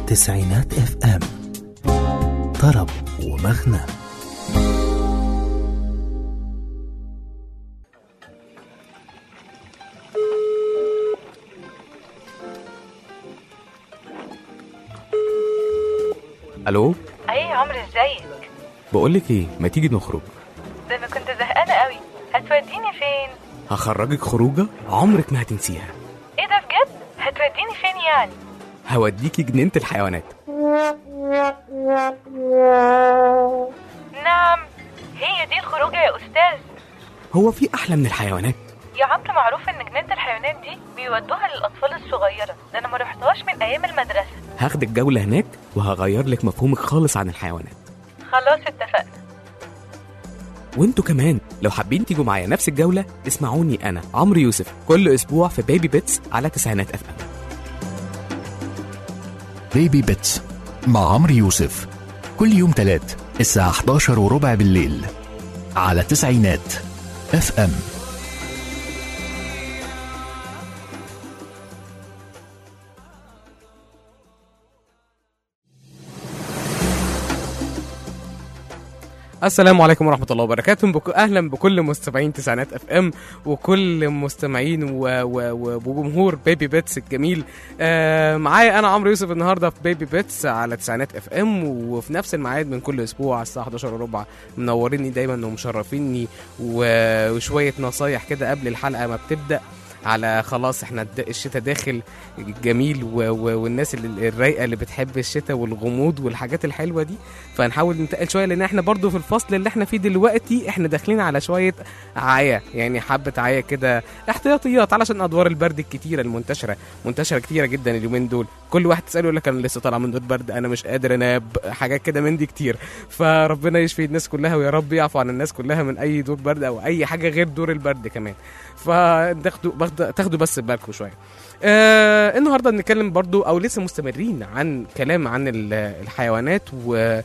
تسعينات اف ام طرب ومغنى الو ايه يا عمرو ازيك بقولك ايه ما تيجي نخرج ده انا كنت زهقانه قوي هتوديني فين هخرجك خروجه عمرك ما هتنسيها ايه ده بجد هتوديني فين يعني هوديكي جنينه الحيوانات نعم هي دي الخروجه يا استاذ هو في احلى من الحيوانات يا عمرو معروف ان جنينه الحيوانات دي بيودوها للاطفال الصغيره ده انا ما رحتهاش من ايام المدرسه هاخدك جوله هناك وهغير لك مفهومك خالص عن الحيوانات خلاص اتفقنا وانتوا كمان لو حابين تيجوا معايا نفس الجوله اسمعوني انا عمرو يوسف كل اسبوع في بيبي بيتس على تسعينات اف ام بيبي بيتس مع عمرو يوسف كل يوم تلات الساعة 11 وربع بالليل على تسعينات اف ام السلام عليكم ورحمة الله وبركاته بك... أهلا بكل مستمعين تسعينات اف ام وكل مستمعين و... و... و... وجمهور بيبي بيتس الجميل آه معايا أنا عمرو يوسف النهاردة في بيبي بيتس على تسعينات اف ام وفي نفس الميعاد من كل أسبوع على الساعة 11 وربع منوريني دايما ومشرفيني و... وشوية نصايح كده قبل الحلقة ما بتبدأ على خلاص احنا الد- الشتاء داخل جميل و... و... والناس اللي- الرايقه اللي بتحب الشتاء والغموض والحاجات الحلوه دي فنحاول ننتقل شويه لان احنا برضو في الفصل اللي احنا فيه دلوقتي احنا داخلين على شويه عايه يعني حبه عايه كده احتياطيات علشان ادوار البرد الكتيره المنتشره منتشره كتيره جدا اليومين دول كل واحد تساله يقول لك انا لسه طالع من دور برد انا مش قادر انام حاجات كده من دي كتير فربنا يشفي الناس كلها ويا رب يعفو عن الناس كلها من اي دور برد او اي حاجه غير دور البرد كمان فتاخدوا باخد- تاخدوا بس بالكم شويه آه النهارده بنتكلم برضو او لسه مستمرين عن كلام عن ال- الحيوانات و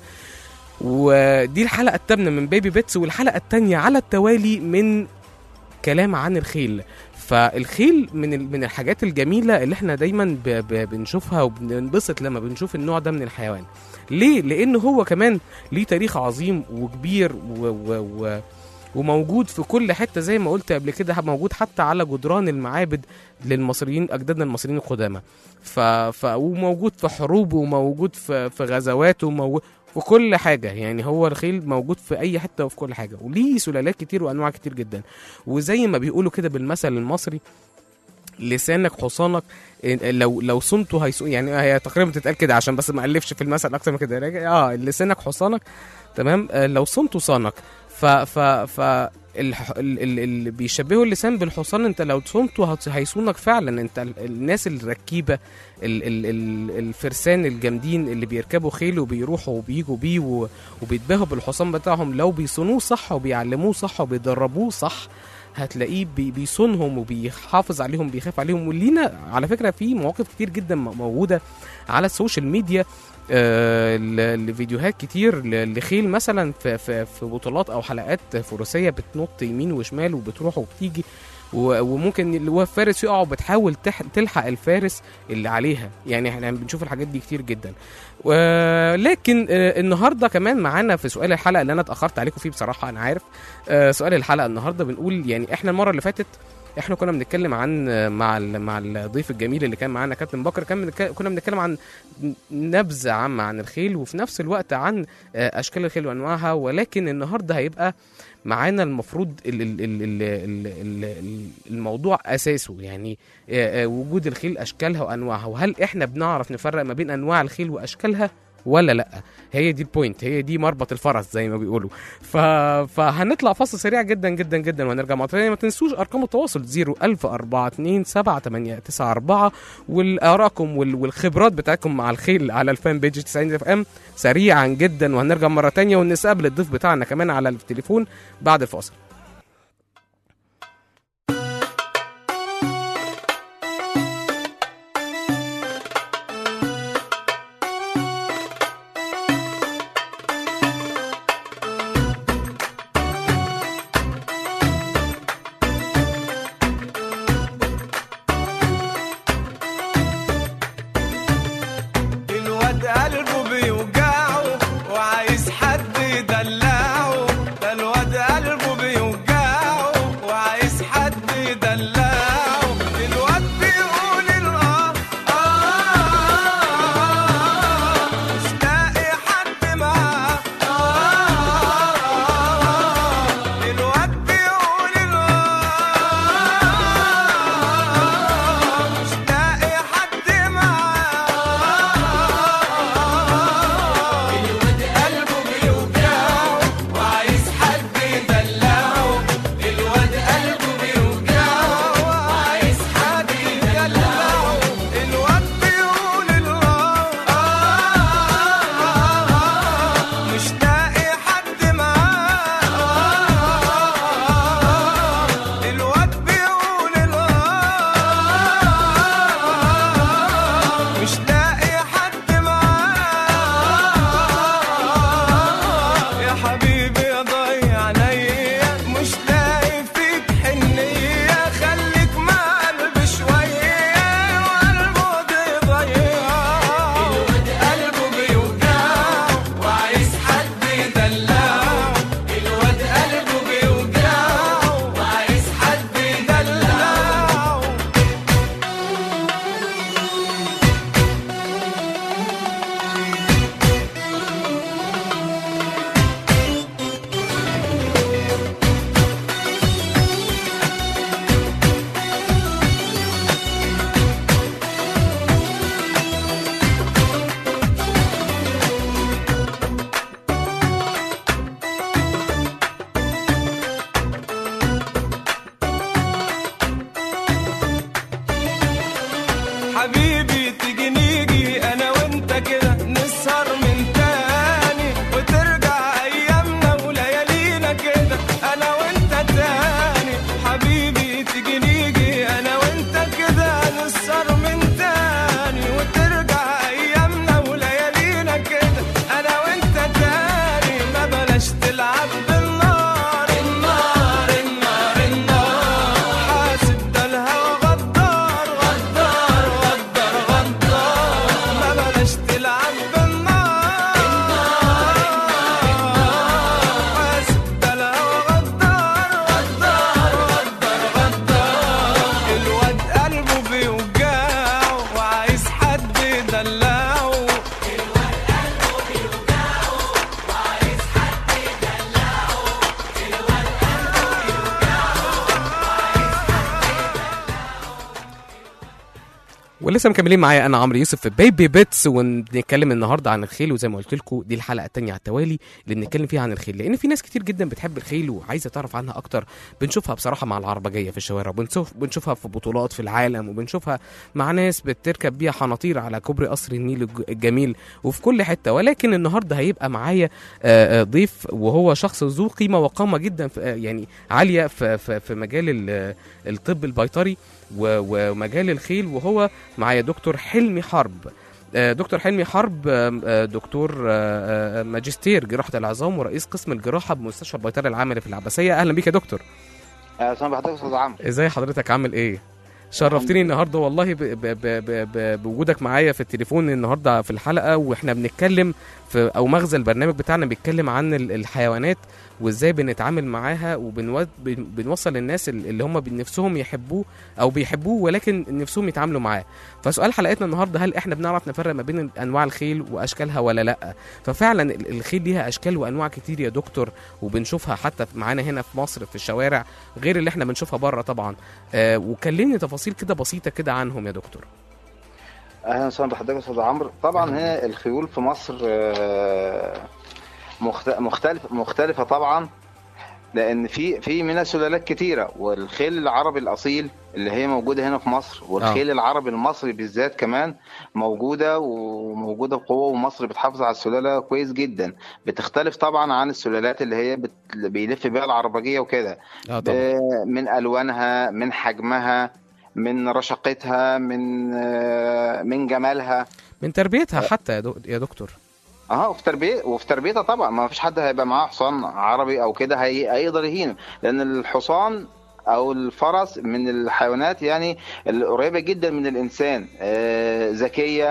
ودي الحلقه الثامنه من بيبي بيتس والحلقه الثانيه على التوالي من كلام عن الخيل فالخيل من ال- من الحاجات الجميله اللي احنا دايما ب ب بنشوفها وبننبسط لما بنشوف النوع ده من الحيوان ليه لان هو كمان ليه تاريخ عظيم وكبير و و و وموجود في كل حته زي ما قلت قبل كده موجود حتى على جدران المعابد للمصريين اجدادنا المصريين القدامى ف... ف... وموجود في حروب وموجود في, في غزوات وموجود في كل حاجه يعني هو الخيل موجود في اي حته وفي كل حاجه وليه سلالات كتير وانواع كتير جدا وزي ما بيقولوا كده بالمثل المصري لسانك حصانك إيه، لو لو صنته هيسوق يعني هي تقريبا بتتقال كده عشان بس ما الفش في المثل اكتر من كده اه لسانك حصانك تمام آه لو صنته صانك ف ف ف الح- ال- ال- اللي بيشبهوا اللسان بالحصان انت لو صنته هت- هيصونك فعلا انت ال- الناس الركيبه ال ال ال الفرسان الجامدين اللي بيركبوا خيل وبيروحوا وبيجوا بيه و- وبيتباهوا بالحصان بتاعهم لو بيصونوه صح وبيعلموه صح وبيدربوه صح هتلاقيه بي- بيصونهم وبيحافظ عليهم بيخاف عليهم ولينا على فكره في مواقف كتير جدا م- موجوده على السوشيال ميديا آه، ل- لفيديوهات كتير ل- لخيل مثلا في في في بطولات او حلقات فروسيه بتنط يمين وشمال وبتروح وبتيجي و- وممكن اللي هو الفارس يقع وبتحاول تح- تلحق الفارس اللي عليها يعني احنا بنشوف الحاجات دي كتير جدا ولكن النهارده كمان معانا في سؤال الحلقه اللي انا اتاخرت عليكم فيه بصراحه انا عارف آه، سؤال الحلقه النهارده بنقول يعني احنا المره اللي فاتت احنا كنا بنتكلم عن آه، مع ال- مع الضيف الجميل اللي كان معانا كابتن بكر كان بنتك- كنا بنتكلم عن نبذه عامه عن الخيل وفي نفس الوقت عن آه، اشكال الخيل وانواعها ولكن النهارده هيبقى معانا المفروض ال ال ال ال ال ال ال الموضوع اساسه يعني آه، آه، وجود الخيل اشكالها وانواعها وهل احنا بنعرف نفرق ما بين انواع الخيل واشكالها ولا لا هي دي البوينت هي دي مربط الفرس زي ما بيقولوا ف... فهنطلع فاصل سريع جدا جدا جدا وهنرجع مع تاني ما تنسوش ارقام التواصل 01042 والارائكم وال... والخبرات بتاعتكم مع الخيل على الفان بيج 90 اف ام سريعا جدا وهنرجع مره تانية ونستقبل الضيف بتاعنا كمان على التليفون بعد الفاصل الوقت الواد قلبه بيوجعه وعايز حد يدلعه ده الواد قلبه بيوجعه وعايز حد يدلعه الواد بيقول الاه آه مش لاقي حد معاه آه الواد بيقول الاه مش لاقي حد معاه الواد قلبه بيوجعه وعايز حد يدلعه الواد قلبه بيوجعه وعايز حد يدلعه الواد بيقول الاه مش لاقي حد معاه الواد بيقول الاه مش لاقي حد معاه يا حبيبي يا ضيع عينيا مش لاقي فيك حنية خليك مع قلبي شوية وقلبه ضيع الواد قلبه بيوجعه وعايز حد يدلعه الواد قلبه بيوجعه وعايز حد يدلعه حبيبي تيجي نيجي انا وانت كده نسهر من تاني وترجع ايامنا وليالينا كده انا وانت تاني حبيبي تيجي نيجي انا وانت كده نسهر من تاني وترجع ايامنا وليالينا كده انا وانت تاني ما بلاش تلعب بالنار النار النار النار حاسب ده الهوى غدار غدار غدار غدار ما بلاش تلعب بالنار حاسب ده الهوى غدار غدار غدار غدار الواد قلبه بيوجعه وعايز حد يدلعه ولسه مكملين معايا انا عمرو يوسف في بيبي بيتس وبنتكلم النهارده عن الخيل وزي ما قلت لكم دي الحلقه الثانيه على التوالي اللي بنتكلم فيها عن الخيل لان في ناس كتير جدا بتحب الخيل وعايزه تعرف عنها اكتر بنشوفها بصراحه مع العربجيه في الشوارع بنشوف بنشوفها في بطولات في العالم وبنشوفها مع ناس بتركب بيها حناطير على كوبري قصر النيل الج- الجميل وفي كل حته ولكن النهارده هيبقى معايا آه، آه، ضيف وهو شخص ذو قيمه وقامه جدا في آه، يعني عاليه في في في مجال ال- الطب البيطري و- ومجال الخيل وهو معايا دكتور حلمي حرب آه، دكتور حلمي حرب آه، آه، دكتور آه، آه، ماجستير جراحة العظام ورئيس قسم الجراحة بمستشفى البيطري العام في العباسية أهلا بيك يا دكتور اهلا بحضرتك يا استاذ عمرو ازاي حضرتك عامل ايه شرفتني النهارده والله ب ب ب ب ب بوجودك معايا في التليفون النهارده في الحلقه واحنا بنتكلم في او مغزى البرنامج بتاعنا بيتكلم عن ال- الحيوانات وازاي بنتعامل معاها وبنوصل للناس ال- اللي هم نفسهم يحبوه او بيحبوه ولكن نفسهم يتعاملوا معاه فسؤال حلقتنا النهارده هل احنا بنعرف نفرق ما بين انواع الخيل واشكالها ولا لا ففعلا ال- الخيل ليها اشكال وانواع كتير يا دكتور وبنشوفها حتى معانا هنا في مصر في الشوارع غير اللي احنا بنشوفها بره طبعا آه وكلمني تفاصيل كده بسيطه كده عنهم يا دكتور اهلا وسهلا بحضرتك يا استاذ عمرو طبعا هنا الخيول في مصر آه، مخت- مختلف مختلفه طبعا لان في في منها سلالات كتيره والخيل العربي الاصيل اللي هي موجوده هنا في مصر والخيل العربي المصري بالذات كمان موجوده وموجوده بقوه ومصر بتحافظ على السلاله كويس جدا بتختلف طبعا عن السلالات اللي هي بت... بيلف بيها العربجيه وكده اه طبعا آه، من الوانها من حجمها من رشاقتها من آه، من جمالها من تربيتها حتى يا دك- يا دكتور اه وفي تربيه وفي تربيتها طبعا ما فيش حد هيبقى معاه حصان عربي او كده هي... هيقدر يهينه لان الحصان او الفرس من الحيوانات يعني القريبه جدا من الانسان آه، ذكيه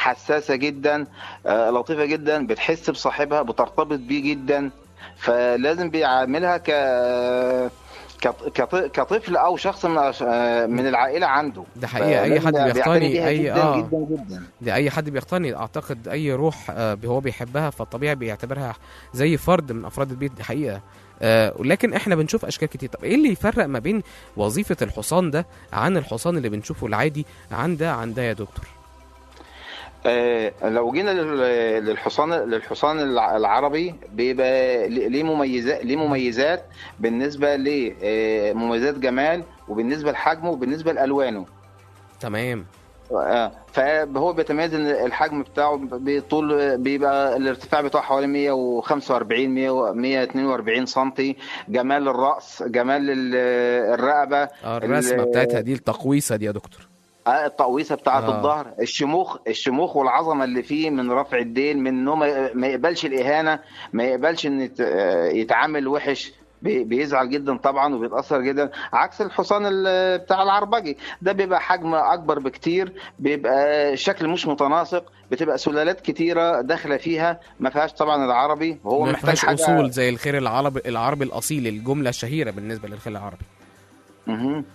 حساسه جدا آه، لطيفه جدا بتحس بصاحبها بترتبط بيه جدا فلازم بيعاملها ك كط- كط- كطفل او شخص من أش- آه، من العائله عنده ده حقيقة أي فلازم حد بيعتني بيقتني بيها أي جدا آه جدا جدا ده اي حد بيقتني اعتقد اي روح آه، هو بيحبها فالطبيعي بيعتبرها زي فرد من افراد البيت دي حقيقه آه، ولكن احنا بنشوف اشكال كتير طب ايه اللي يفرق ما بين وظيفه الحصان ده عن الحصان اللي بنشوفه العادي عن ده عن ده يا دكتور آه، لو جينا لل- للحصان للحصان الع- العربي بيبقى ليه ليه مميزات ليه مميزات بالنسبه لمميزات جمال وبالنسبه لحجمه وبالنسبه لالوانه تمام آه، فهو بيتميز ان الحجم بتاعه بطول بيبقى الارتفاع بتاعه حوالي 145 100 142 سم جمال الراس جمال ال- الرقبه آه، الرسمه ال- بتاعتها دي التقويسه دي يا دكتور آه، التقويسه بتاعه آه. الظهر الشموخ الشموخ والعظمه اللي فيه من رفع الدين من انه ما ما يقبلش الاهانه ما يقبلش ان يت- آه، يتعامل وحش بي- بيزعل جدا طبعا وبيتاثر جدا عكس الحصان ال- بتاع العربجي ده بيبقى حجم اكبر بكتير بيبقى شكل مش متناسق بتبقى سلالات كتيره داخله فيها ما فيهاش طبعا العربي وهو ما محتاج فيهاش حاجه اصول زي الخير العربي العربي الاصيل الجمله الشهيره بالنسبه للخير العربي مهم.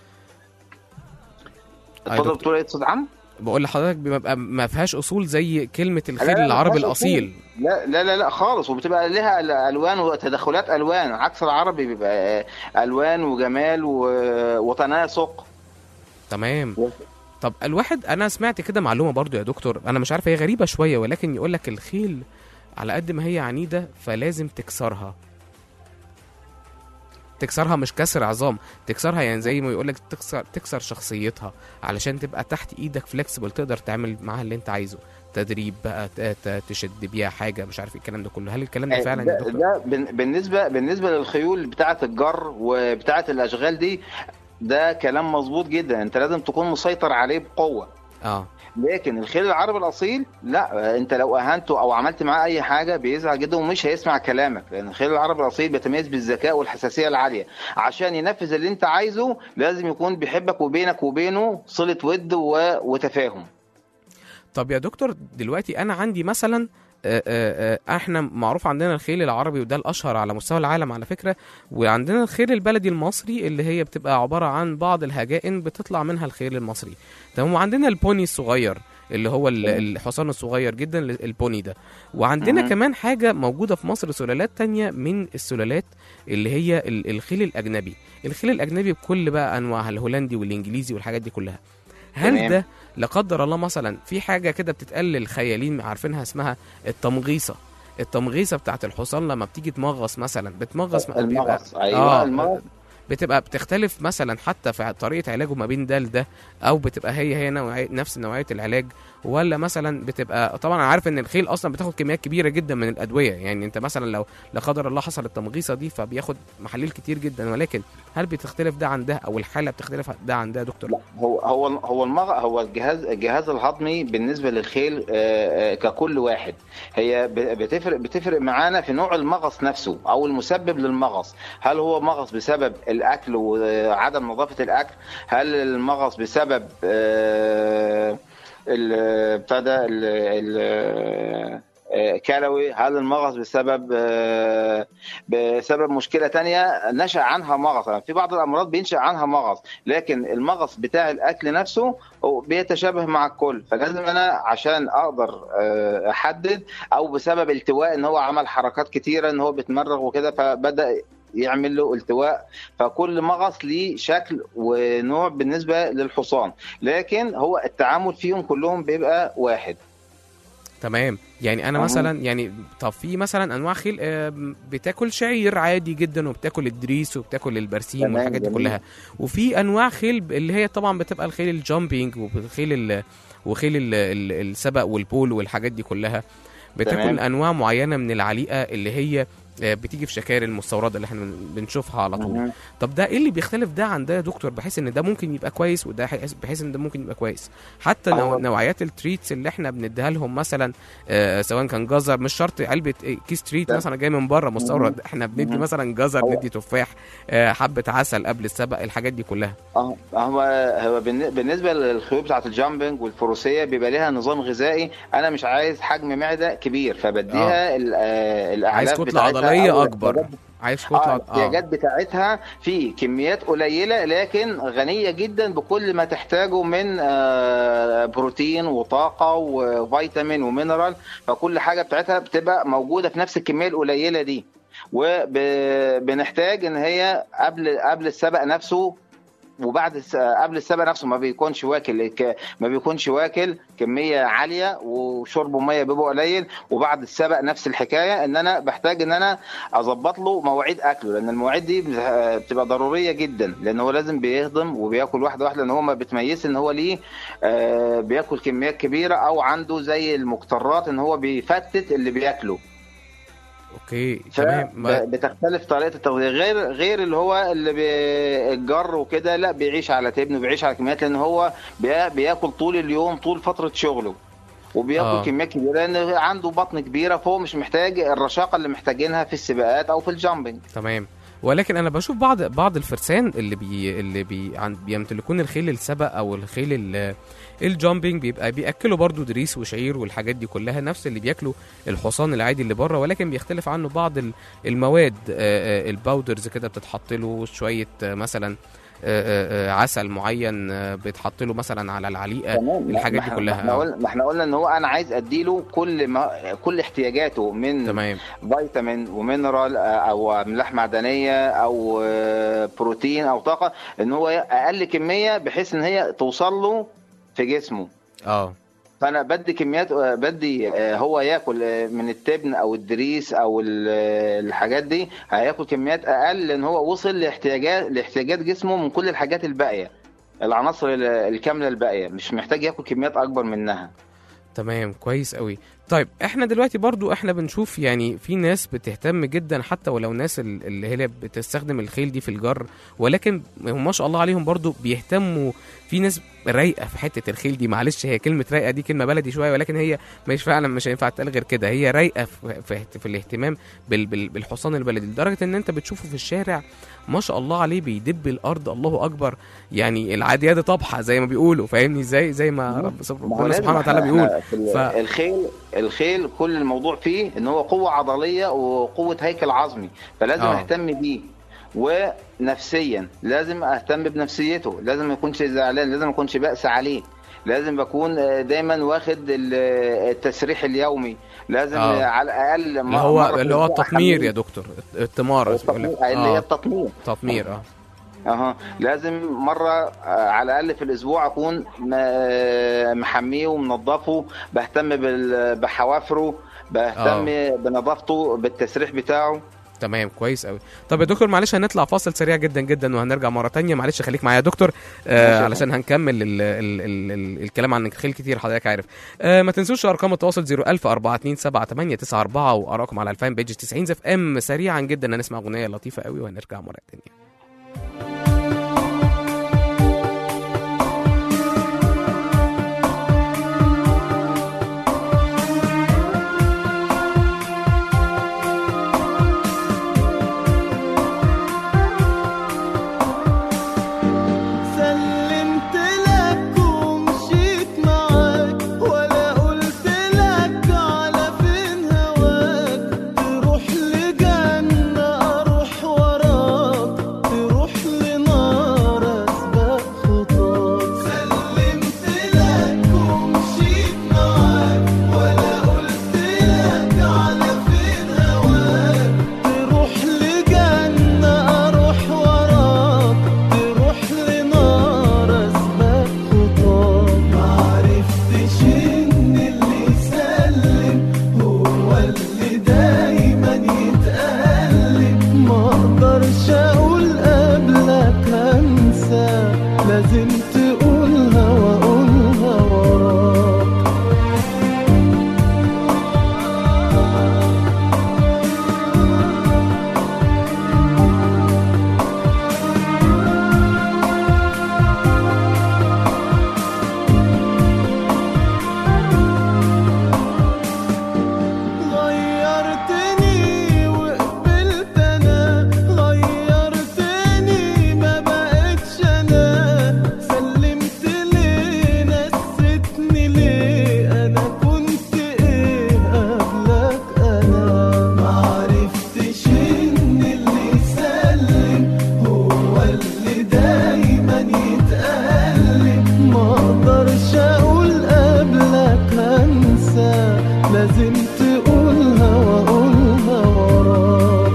أي اتفضل دكتور. دكتور ايه استاذ عم بقول لحضرتك بيبقى ما فيهاش اصول زي كلمه لا، الخير لا، العربي مفيهاش الاصيل لا لا لا لا خالص وبتبقى لها ال- الوان وتدخلات الوان عكس العربي بيبقى الوان وجمال و- وتناسق تمام طب الواحد انا سمعت كده معلومه برضو يا دكتور انا مش عارف هي غريبه شويه ولكن يقول لك الخيل على قد ما هي عنيده فلازم تكسرها تكسرها مش كسر عظام تكسرها يعني زي ما يقول لك تكسر تكسر شخصيتها علشان تبقى تحت ايدك فليكسبل تقدر تعمل معاها اللي انت عايزه تدريب بقى ت- ت- تشد بيها حاجه مش عارف إيه الكلام ده كله هل الكلام ده فعلا يا ده, دكتور ده بن- بالنسبه بالنسبه للخيول بتاعه الجر وبتاعه الاشغال دي ده كلام مظبوط جدا انت لازم تكون مسيطر عليه بقوه اه لكن الخيل العربي الاصيل لا انت لو اهنته او عملت معاه اي حاجه بيزعل جدا ومش هيسمع كلامك لان الخيل العربي الاصيل بيتميز بالذكاء والحساسيه العاليه عشان ينفذ اللي انت عايزه لازم يكون بيحبك وبينك وبينه صله ود و... وتفاهم طب يا دكتور دلوقتي انا عندي مثلا آه، آه، آه، احنا معروف عندنا الخيل العربي وده الاشهر على مستوى العالم على فكره وعندنا الخيل البلدي المصري اللي هي بتبقى عباره عن بعض الهجائن بتطلع منها الخيل المصري تمام وعندنا البوني الصغير اللي هو ال- الحصان الصغير جدا البوني ده وعندنا مهم. كمان حاجه موجوده في مصر سلالات تانية من السلالات اللي هي ال- الخيل الاجنبي الخيل الاجنبي بكل بقى انواعها الهولندي والانجليزي والحاجات دي كلها هل تمام. ده لا قدر الله مثلا في حاجه كده بتتقال للخيالين عارفينها اسمها التمغيصه التمغيصه بتاعت الحصان لما بتيجي تمغص مثلا بتمغص بيبقى- المغص ايوه آه، المغص بتبقى بتختلف مثلا حتى في طريقه علاجه ما بين ده لده او بتبقى هي هي نوعية نفس نوعيه العلاج ولا مثلا بتبقى طبعا انا عارف ان الخيل اصلا بتاخد كميات كبيره جدا من الادويه يعني انت مثلا لو لا قدر الله حصل التمغيصه دي فبياخد محاليل كتير جدا ولكن هل بتختلف ده عن ده او الحاله بتختلف ده عن ده يا دكتور؟ لا هو هو هو المغ هو الجهاز الجهاز الهضمي بالنسبه للخيل آه، آه، ككل واحد هي ب- بتفرق بتفرق معانا في نوع المغص نفسه او المسبب للمغص هل هو مغص بسبب الاكل وعدم نظافه الاكل هل المغص بسبب آه، ال- بتاع ده ال- ال- آه، كلوي هل المغص بسبب آه، بسبب مشكله تانية نشا عنها مغص يعني في بعض الامراض بينشا عنها مغص لكن المغص بتاع الاكل نفسه هو بيتشابه مع الكل فلازم انا عشان اقدر آه، احدد او بسبب التواء ان هو عمل حركات كتيره ان هو بيتمرغ وكده فبدا يعمل له التواء فكل مغص ليه شكل ونوع بالنسبه للحصان لكن هو التعامل فيهم كلهم بيبقى واحد تمام يعني انا أهو. مثلا يعني طب في مثلا انواع خيل آه، بتاكل شعير عادي جدا وبتاكل الدريس وبتاكل البرسيم تمام، والحاجات دي جميل. كلها وفي انواع خيل ب- اللي هي طبعا بتبقى الخيل الجامبينج وخيل ال وخيل ال- ال- السبق والبول والحاجات دي كلها بتاكل تمام. انواع معينه من العليقه اللي هي آه، بتيجي في شكاير المستورده اللي احنا بن- بنشوفها على طول مهم. طب ده ايه اللي بيختلف ده عن ده يا دكتور بحيث ان ده ممكن يبقى كويس وده حيث- بحيث ان ده ممكن يبقى كويس حتى نوع هو- نوعيات التريتس اللي احنا بنديها لهم مثلا آه سواء كان جزر مش شرط علبه آه، كيس تريت ده- مثلا جاي من بره مستورد احنا بندي مهم. مثلا جزر هو- ندي تفاح آه حبه عسل قبل السبق الحاجات دي كلها اه هو هو بالن- بالنسبه للخيول بتاعه الجامبنج والفروسيه بيبقى ليها نظام غذائي انا مش عايز حجم معده كبير فبديها ال- آه، الاعلاف عايز كتله بتاعتها عضليه أو اكبر الحاجات عايز اه كتله الاحتياجات بتاعتها في كميات قليله لكن غنيه جدا بكل ما تحتاجه من آه، بروتين وطاقه وفيتامين ومينرال فكل حاجه بتاعتها بتبقى موجوده في نفس الكميه القليله دي وبنحتاج ان هي قبل قبل السبق نفسه وبعد الس- قبل السبق نفسه ما بيكونش واكل ك- ما بيكونش واكل كميه عاليه وشربه ميه بيبقى قليل وبعد السبق نفس الحكايه ان انا بحتاج ان انا اظبط له مواعيد اكله لان المواعيد دي بت- بتبقى ضروريه جدا لان هو لازم بيهضم وبياكل واحده واحده لان هو ما بتميز ان هو ليه آه، بياكل كميات كبيره او عنده زي المقترات ان هو بيفتت اللي بياكله اوكي تمام ما- بتختلف طريقه التغذيه غير غير اللي هو اللي بي- الجر وكده لا بيعيش على تبن وبيعيش على كميات لان هو بي- بياكل طول اليوم طول فتره شغله وبياكل آه. آه. كميات كبيره لان عنده بطن كبيره فهو مش محتاج الرشاقه اللي محتاجينها في السباقات او في الجامبنج تمام ولكن انا بشوف بعض بعض الفرسان اللي بي اللي بي عن بيمتلكون الخيل السبق او الخيل ال- الجامبينج بيبقى بياكلوا برضو دريس وشعير والحاجات دي كلها نفس اللي بياكلوا الحصان العادي اللي بره ولكن بيختلف عنه بعض ال- المواد آه، آه، الباودرز كده بتتحط له شويه آه، مثلا آه، آه، آه، عسل معين آه، بيتحط له مثلا على العليقه الحاجات دي ما كلها احنا آه. قلنا ما احنا قلنا ان هو انا عايز اديله كل ما كل احتياجاته من تمام فيتامين ومينرال آه، او املاح معدنيه او آه، بروتين او طاقه ان هو اقل كميه بحيث ان هي توصل له في جسمه اه فانا بدي كميات آه، بدي آه، هو ياكل آه، من التبن او الدريس او ال- آه، الحاجات دي هياكل كميات اقل لان هو وصل لاحتياجات لاحتياجات جسمه من كل الحاجات الباقيه العناصر ال- الكامله الباقيه مش محتاج ياكل كميات اكبر منها تمام كويس قوي طيب احنا دلوقتي برضو احنا بنشوف يعني في ناس بتهتم جدا حتى ولو ناس ال- اللي هي بتستخدم الخيل دي في الجر ولكن هم ما شاء الله عليهم برضو بيهتموا في ناس رايقه في حته الخيل دي معلش هي كلمه رايقه دي كلمه بلدي شويه ولكن هي مش فعلا مش هينفع تقال غير كده هي رايقه في, في, في الاهتمام بال بال بالحصان البلدي لدرجه ان انت بتشوفه في الشارع ما شاء الله عليه بيدب الارض الله اكبر يعني العاديات طبحه زي ما بيقولوا فاهمني ازاي زي ما رب ما هو ربنا لازم سبحانه وتعالى إحنا- بيقول إحنا في ال- ف- الخيل الخيل كل الموضوع فيه ان هو قوه عضليه وقوه هيكل عظمي فلازم آه. اهتم بيه ونفسيا لازم اهتم بنفسيته لازم ما يكونش زعلان لازم ما يكونش بأس عليه لازم بكون آه، دايما واخد ال- التسريح اليومي لازم آه. آه. على الاقل اللي مرة هو في اللي هو الأسبوع التطمير أحميه. يا دكتور التمار التطمير بيقول لك. اللي هي اه التطمير تطمير اه اها لازم مره آه، على الاقل في الاسبوع اكون م- محميه ومنظفه بهتم بال- بحوافره بهتم بنظافته بالتسريح بتاعه تمام كويس قوي طب يا دكتور معلش هنطلع فاصل سريع جدا جدا وهنرجع مره تانية معلش خليك معايا يا دكتور آه ماشي. علشان هنكمل ال ال ال ال الكلام عن الخيل كتير حضرتك عارف آه ما تنسوش ارقام التواصل 010427894 وارائكم على الفان بيج 90 اف ام سريعا جدا هنسمع اغنيه لطيفه قوي وهنرجع مره تانية سلمت لك ومشيت معاك ولا قلت لك على فين هواك تروح لجنة أروح وراك لازم تقولها واقولها وراك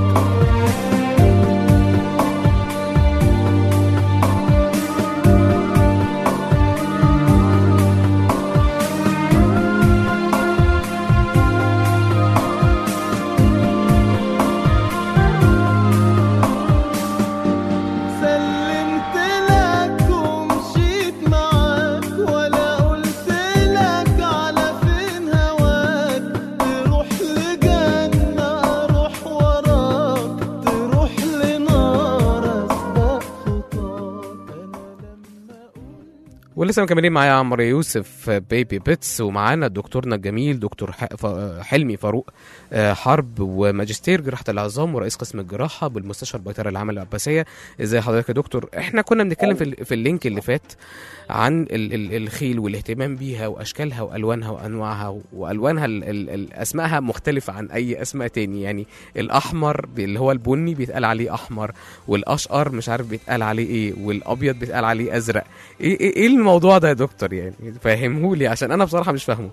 سلمت لك ومشيت معاك ولا قلت لك على فين هواك تروح لجنة اروح وراك تروح لنار اسبق خطاك انا لما اقول ولسه مكملين معايا عمرو يوسف بيبي بيتس ومعانا دكتورنا الجميل دكتور ح- ف- حلمي فاروق آه، حرب وماجستير جراحه العظام ورئيس قسم الجراحه بالمستشفى البيطري العام العباسيه ازاي حضرتك يا دكتور احنا كنا بنتكلم في, ال- في اللينك اللي فات عن ال ال الخيل والاهتمام بيها واشكالها والوانها وانواعها والوانها ال ال ال اسمائها مختلفه عن اي اسماء تاني يعني الاحمر ب- اللي هو البني بيتقال عليه احمر والاشقر مش عارف بيتقال عليه ايه والابيض بيتقال عليه ازرق ايه ايه, إيه الموضوع ده يا دكتور يعني فهمهولي عشان انا بصراحه مش فاهمه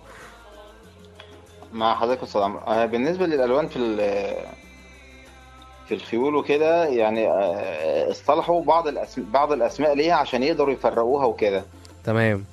مع حضرتك يا استاذ عمرو آه، بالنسبه للالوان في ال- في الخيول وكده يعني آه، اصطلحوا بعض الاسماء بعض الاسماء ليها عشان يقدروا يفرقوها وكده تمام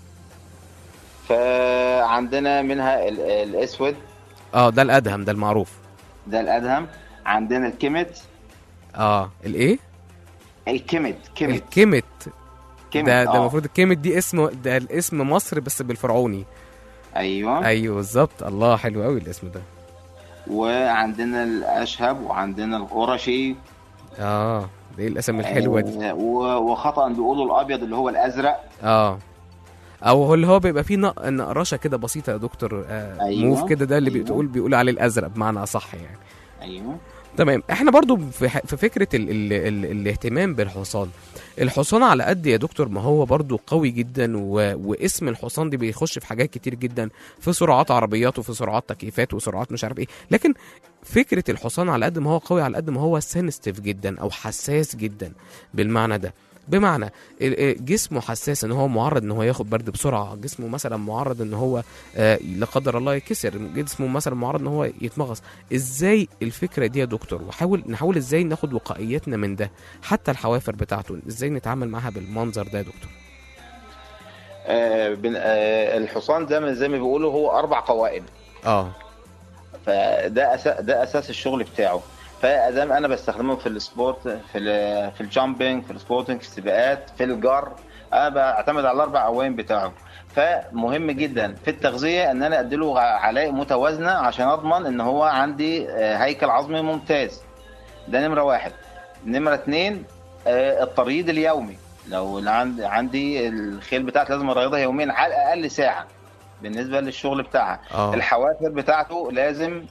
فعندنا منها ال- الاسود اه ده الادهم ده المعروف ده الادهم عندنا الكمت اه الايه الكمت كمت الكيمت كمت ده ده آه. المفروض الكيمت دي اسم ده الاسم مصر بس بالفرعوني ايوه ايوه بالظبط الله حلو قوي الاسم ده وعندنا الاشهب وعندنا القرشي اه ده ايه الاسم الحلوه دي آه، و- وخطا بيقولوا الابيض اللي هو الازرق اه او هو اللي هو بيبقى فيه نق- نقرشه كده بسيطه يا دكتور آه أيوة، موف كده ده اللي أيوة. بتقول بيقول عليه الازرق بمعنى اصح يعني ايوه تمام احنا برضو في, ح- في فكره ال ال ال الاهتمام بالحصان الحصان على قد يا دكتور ما هو برضو قوي جدا و... واسم الحصان دي بيخش في حاجات كتير جدا في سرعات عربيات وفي سرعات تكييفات وسرعات مش عارف ايه لكن فكره الحصان على قد ما هو قوي على قد ما هو سنستيف جدا او حساس جدا بالمعنى ده بمعنى ال- ال- جسمه حساس ان هو معرض ان هو ياخد برد بسرعه جسمه مثلا معرض ان هو آه لا قدر الله يكسر جسمه مثلا معرض ان هو يتمغص ازاي الفكره دي يا دكتور وحاول نحاول ازاي ناخد وقائيتنا من ده حتى الحوافر بتاعته ازاي نتعامل معاها بالمنظر ده يا دكتور آه بن- آه الحصان زي ما زي ما بيقولوا هو اربع قوائم اه فده أساس ده اساس الشغل بتاعه فادام انا بستخدمه في السبورت في ال في الجامبينج في السبورتنج في السباقات في الجر انا بعتمد على الاربع قوائم بتاعه فمهم جدا في التغذيه ان انا اديله علائق متوازنه عشان اضمن ان هو عندي آه، هيكل عظمي ممتاز ده نمره واحد نمره اتنين آه، التريض اليومي لو اللي عندي عندي الخيل بتاعتي لازم اريضها يوميا على الاقل ساعه بالنسبه للشغل بتاعها اه الحوافر بتاعته لازم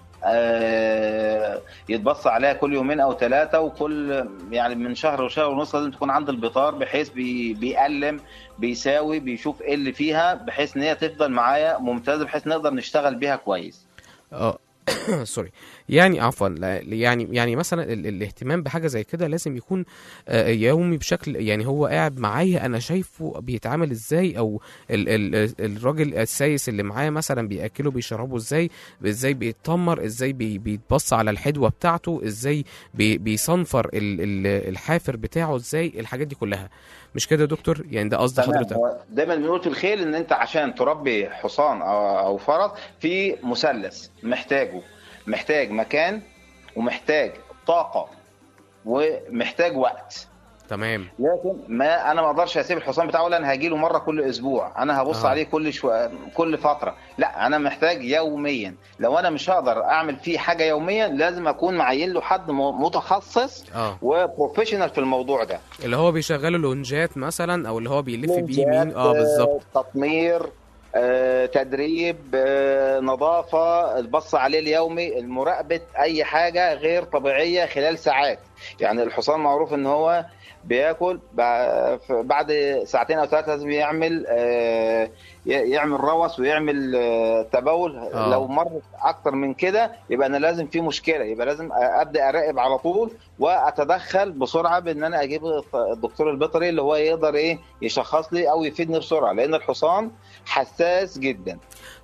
آه، يتبص عليها كل يومين او ثلاثه وكل يعني من شهر وشهر ونص لازم تكون عند البطار بحيث بي بيقلم بيساوي بيشوف ايه اللي فيها بحيث ان هي تفضل معايا ممتازه بحيث نقدر نشتغل بيها كويس اه سوري يعني عفوا لا- يعني يعني مثلا ال- الاهتمام بحاجه زي كده لازم يكون آه، يومي بشكل يعني هو قاعد معايا انا شايفه بيتعامل ازاي او ال ال الراجل السايس اللي معايا مثلا بياكله بيشربه ازاي ازاي بيتمر ازاي بي بيتبص على الحدوه بتاعته ازاي بي بيصنفر ال ال الحافر بتاعه ازاي الحاجات دي كلها مش كده يا دكتور يعني ده قصد تمام حضرتك هو دايما بنقول في الخيل ان انت عشان تربي حصان او او فرس في مثلث محتاجه محتاج مكان ومحتاج طاقه ومحتاج وقت تمام لكن ما انا ما اقدرش اسيب الحصان بتاعه ولا انا هاجي له مره كل اسبوع انا هبص آه. عليه كل شو... كل فتره لا انا محتاج يوميا لو انا مش هقدر اعمل فيه حاجه يوميا لازم اكون معين له حد م- متخصص اه وبروفيشنال في الموضوع ده اللي هو بيشغله لونجات مثلا او اللي هو بيلف بيه منجات، يمين اه بالظبط آه، تطمير آه، تدريب آه، نظافة البص عليه اليومي المراقبة أي حاجة غير طبيعية خلال ساعات يعني الحصان معروف إن هو بياكل بع- بعد ساعتين أو ثلاثة لازم يعمل آه، ي- يعمل روث ويعمل آه، تبول آه. لو مرت أكتر من كده يبقى أنا لازم في مشكلة يبقى لازم أبدأ أراقب على طول وأتدخل بسرعة بإن أنا أجيب الدكتور البيطري اللي هو يقدر إيه يشخص لي أو يفيدني بسرعة لأن الحصان حساس جدا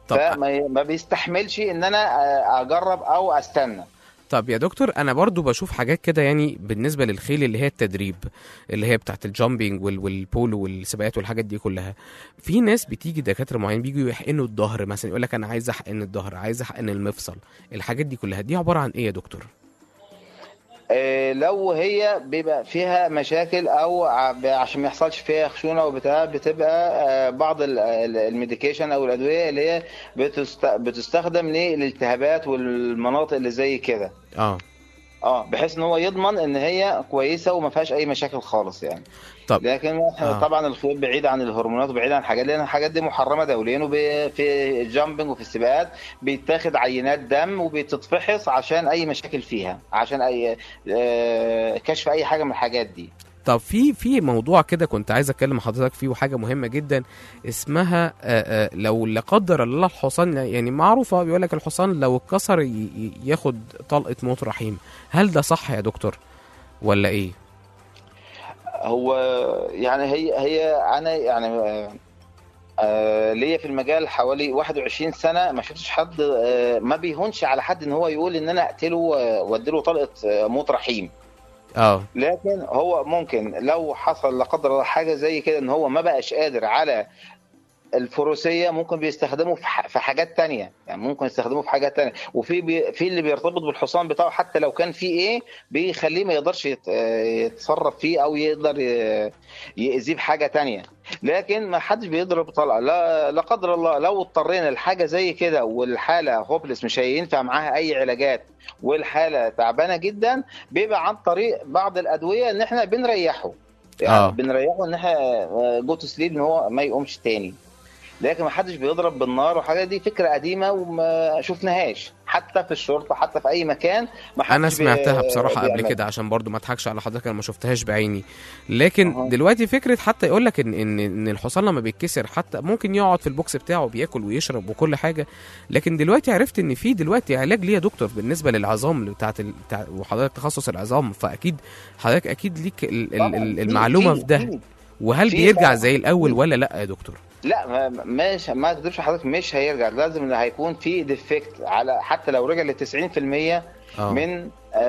طب فما ما بيستحملش ان انا آه، اجرب او استنى طب يا دكتور انا برضو بشوف حاجات كده يعني بالنسبه للخيل اللي هي التدريب اللي هي بتاعت الجامبينج وال- والبولو والسباقات والحاجات دي كلها في ناس بتيجي دكاتره معين بيجوا يحقنوا الظهر مثلا يقول لك انا عايز احقن الظهر عايز احقن المفصل الحاجات دي كلها دي عباره عن ايه يا دكتور آه، لو هي بيبقى فيها مشاكل او ع- عشان ما يحصلش فيها خشونه وبتاع بتبقى آه، بعض ال- ال- الميديكيشن او الادويه اللي هي بتست- بتستخدم للالتهابات والمناطق اللي زي كده اه اه بحيث ان هو يضمن ان هي كويسه وما فيهاش اي مشاكل خالص يعني طب لكن آه. آه. طبعا الخيول بعيد عن الهرمونات وبعيد عن الحاجات لان الحاجات دي محرمه دوليا وفي الجامبنج وفي السباقات بيتاخد عينات دم وبتتفحص عشان اي مشاكل فيها عشان اي آه، كشف اي حاجه من الحاجات دي طب في في موضوع كده كنت عايز اتكلم مع حضرتك فيه وحاجه مهمه جدا اسمها آه، آه، لو لا قدر الله الحصان يعني معروفه بيقول لك الحصان لو اتكسر ي- ي- ياخد طلقه موت رحيم هل ده صح يا دكتور ولا ايه هو يعني هي هي انا يعني آه، آه، ليا في المجال حوالي 21 سنه ما شفتش حد آه، ما بيهونش على حد ان هو يقول ان انا اقتله آه، واديله طلقه آه، موت رحيم اه لكن هو ممكن لو حصل لا قدر الله حاجه زي كده ان هو ما بقاش قادر على الفروسيه ممكن بيستخدمه في ح- في حاجات تانية يعني ممكن يستخدموه في حاجات تانية وفي بي في اللي بيرتبط بالحصان بتاعه حتى لو كان فيه ايه بيخليه ما يقدرش يت- يتصرف فيه او يقدر ي- يأذيه بحاجه تانية لكن ما حدش بيضرب طلقه لا لا قدر الله لو اضطرينا لحاجه زي كده والحاله هوبلس مش هينفع معاها اي علاجات والحاله تعبانه جدا بيبقى عن طريق بعض الادويه ان احنا بنريحه يعني آه. آه. بنريحه ان احنا جو تو سليب ان هو ما يقومش تاني لكن ما حدش بيضرب بالنار وحاجات دي فكره قديمه وما شفناهاش حتى في الشرطه حتى في اي مكان ما حدش انا بي- سمعتها بصراحه قبل بيعملها. كده عشان برضو ما اضحكش على حضرتك انا ما شفتهاش بعيني لكن أها. دلوقتي فكره حتى يقول لك ان ان ان الحصان لما بيتكسر حتى ممكن يقعد في البوكس بتاعه بياكل ويشرب وكل حاجه لكن دلوقتي عرفت ان في دلوقتي علاج ليه يا دكتور بالنسبه للعظام اللي بتاعت ال... بتاع... وحضرتك تخصص العظام فاكيد حضرتك اكيد ليك ال... ال... طبعاً. ال- في- المعلومه في ده في- وهل في بيرجع طبعاً. زي الاول ولا لا يا دكتور لا ما- مش ما تكذبش حضرتك مش هيرجع لازم هيكون في ديفكت على حتى لو رجع ل 90% اه من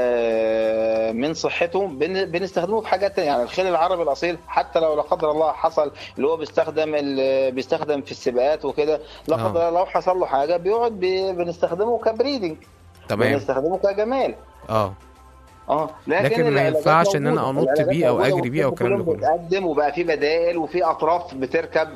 آه من صحته بن- بنستخدمه في حاجات تانية يعني الخيل العربي الاصيل حتى لو لا قدر الله حصل اللي هو بيستخدم ال- بيستخدم في السباقات وكده لا آه. قدر الله لو حصل له حاجه بيقعد بي- بنستخدمه كبريدنج تمام بنستخدمه كجمال اه اه لكن, لكن ما العلاجات ينفعش إن أنا موجودة. أنط العلاجات بيه أو موجودة أجري بيه أو والطب الكلام ده كله كله. بيتقدم وبقى في بدائل وفي اطراف بتركب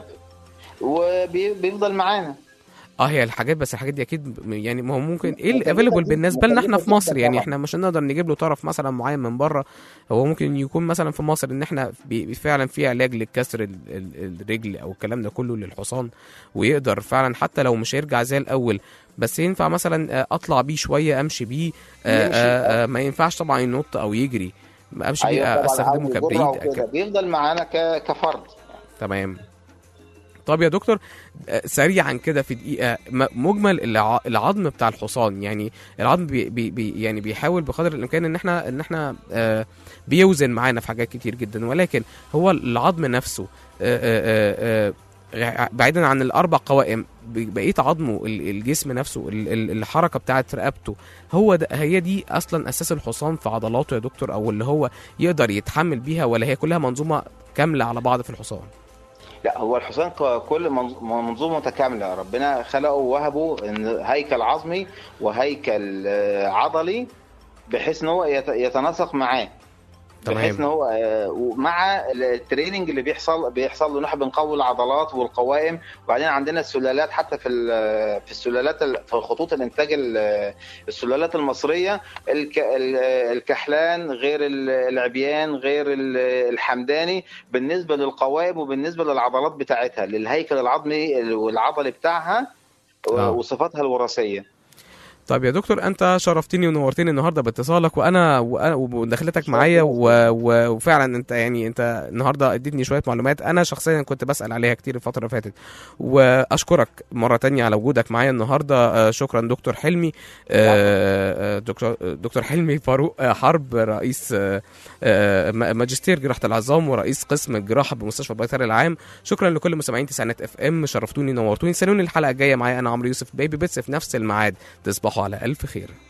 وبيفضل معانا اه هي الحاجات بس الحاجات دي اكيد ب- يعني ما هو ممكن ايه مكلفة الافيلبل جداً، بالنسبه لنا احنا مكلفة في مصر جداً يعني طبعاً. احنا مش هنقدر نجيب له طرف مثلا معين من بره هو ممكن يكون مثلا في مصر ان احنا بي- فعلا في علاج للكسر ال- ال- الرجل او الكلام ده كله للحصان ويقدر فعلا حتى لو مش هيرجع زي الاول بس ينفع مثلا آه، اطلع بيه شويه امشي بيه آه، يمشي، آه، آه، ما ينفعش طبعا ينط او يجري امشي بيه ايوه آه، طبعا استخدمه عادي، كبريد جرعة وكده. ك- بيفضل معانا ك- كفرد تمام طب يا دكتور آه، سريعا كده في دقيقة م- مجمل الع- العظم بتاع الحصان يعني العظم بي بي بي يعني بيحاول بقدر الامكان ان احنا ان احنا آه بيوزن معانا في حاجات كتير جدا ولكن هو العظم نفسه آه آه آه آه بعيدا عن الاربع قوائم ب- بقيه عظمه ال- الجسم نفسه ال- ال- الحركه بتاعت رقبته هو ده هي دي اصلا اساس الحصان في عضلاته يا دكتور او اللي هو يقدر يتحمل بيها ولا هي كلها منظومه كامله على بعض في الحصان لا هو الحصان ك- كل منظ- منظومه متكامله ربنا خلقه ووهبه ان هيكل عظمي وهيكل آه، عضلي بحيث ان هو يت- يتناسق معاه بحيث ان تمام هو آه، ومع التريننج اللي بيحصل بيحصل له نحن بنقوي العضلات والقوائم وبعدين عندنا السلالات حتى في ال- في السلالات ال- في خطوط الانتاج ال- السلالات المصريه الك- ال- الكحلان غير ال- العبيان غير ال- الحمداني بالنسبه للقوائم وبالنسبه للعضلات بتاعتها للهيكل العظمي والعضلي بتاعها آه. وصفاتها الوراثيه طيب يا دكتور انت شرفتني ونورتني النهارده باتصالك وانا وأنا- ودخلتك معايا و- و- وفعلا انت يعني انت النهارده اديتني شويه معلومات انا شخصيا كنت بسال عليها كتير الفتره اللي فاتت واشكرك مره تانية على وجودك معايا النهارده آه، شكرا دكتور حلمي آه، آه، دكتور دكتور حلمي فاروق آه، حرب رئيس آه، آه، م- ماجستير جراحه العظام ورئيس قسم الجراحه بمستشفى البيطري العام شكرا لكل مستمعين تسعينات اف ام شرفتوني نورتوني استنوني الحلقه الجايه معايا انا عمرو يوسف بيبي بيتس في نفس الميعاد تصبحوا على الف خير